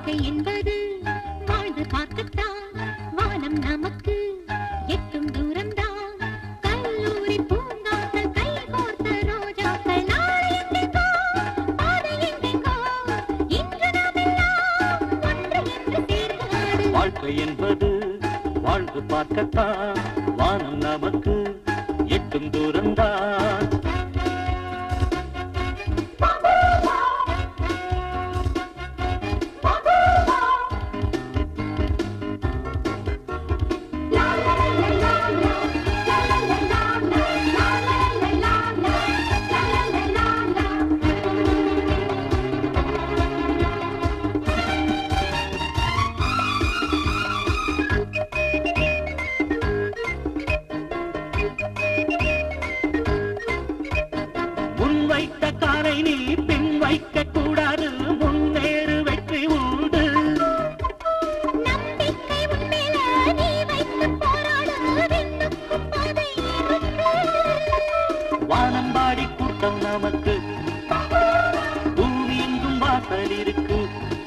வாழ்க்கை என்பது வாழ்ந்து பார்க்கத்தான் வானம் நமக்கு எட்டும் தூரம்தான் கல்லூரி பூங்காக்கள் கை கோர்த்த ரோஜாக்கள் நாளை எங்கெங்கோ பாதை எங்கெங்கோ இன்று நாம் எல்லாம் ஒன்று என்று சேர்ந்து ஆடு வாழ்க்கை என்பது வாழ்ந்து பார்க்கத்தான் வானம் நமக்கு எட்டும் தூரம்தான் முன் வைத்த காலை நீ பின் வைக்க கூடாது முன்னேறு வெற்றி உண்டு நம்பிக்கை உன்மேல நீ வைத்து போராடு விண்ணுக்கும் பாதை இருக்கு வானம்பாடி கூட்டம் நமக்கு பூமி எங்கும் வாசல் இருக்கு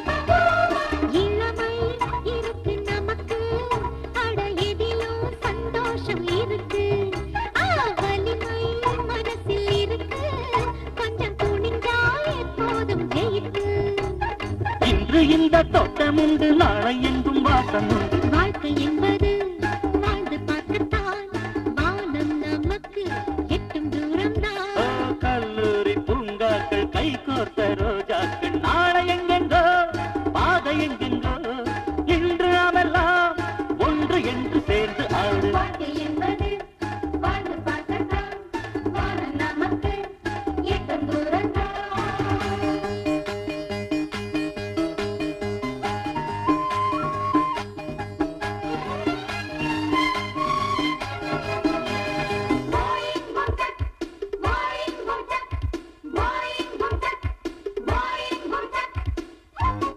இளமை இருக்கு நமக்கு அட எதிலும் சந்தோஷம் இருக்கு ஆ, வலிமை மனசில் இருக்கு கொஞ்சம் துணிஞ்சா எப்போதும் ஜெயிக்கு இன்று இந்த தோட்டம் உண்டு நாளை எங்கும் வாசம் உண்டு வாழ்க்கை என்பது வாழ்ந்து பார்க்கத்தான் வானம் நமக்கு எட்டும் ஓ, தூரம்தான் கல்லூரி பூங்காக்கள் கை கோர்த்த ரோஜாக்கள் நாளை எங்கெங்கோ பாதை எங்கெங்கோ இன்று நாமெல்லாம் ஒன்று என்று சேர்ந்து ஆடு வாழ்க்கை என்பது வாழ்ந்து பார்க்கத்தான் வானம் நமக்கு எட்டும் தூரம்தான் Boing bumtak, boing bumtak, boing bumtak, boing bumtak.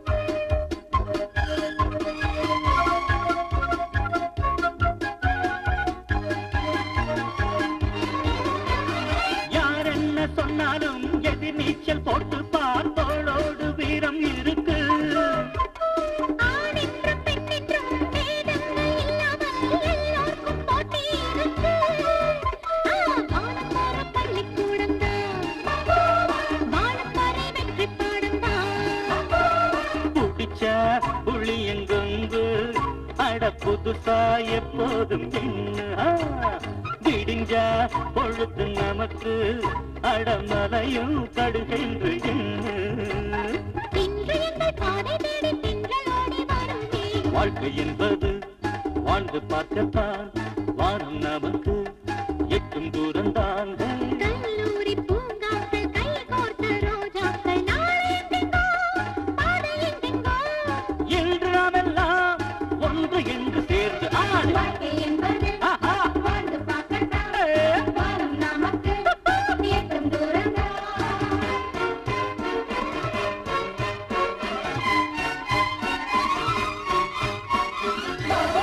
யார் என்ன சொன்னாலும் எதிர் நீச்சல் போட்டு பார்த்தோளோடு வீரம் இருக்கு ஆணின்றும் பெண்ணின்றும் வேதங்கள் இல்லாமல் எல்லோருக்கும் போட்டி இருக்கு. ஆ, வானம் போற பள்ளிக்கூடம்தான். வானம் வரை வெற்றி பாடம்தான். பிடிச்சா புளியங்கொங்கு அட புதுசா எப்போதும் எண்ணு ஆ, விடிஞ்சா பொழுது நமக்கு அடமலையும் கடுகென்று எண்ணு இன்று எங்கள் பாதை தேடி திங்களோடி வருமே. வாழ்க்கை என்பது வாழ்ந்து பார்க்கத்தான் வானம் நமக்கு எட்டும் தூரம்தான் கல்லூரி பூங்காக்கள் கை கோர்த்த ரோஜாக்கள் நாளை எங்கெங்கோ, பாதை எங்கெங்கோ. என்று நாமெல்லாம் ஒன்று என்று சேர்ந்து ஆடு வாழ்க்கை என்பது ஆஹா. வாழ்ந்து பார்க்கத்தான் ஏ. வானம் நமக்கு எட்டும் தூரம்தான் ஆ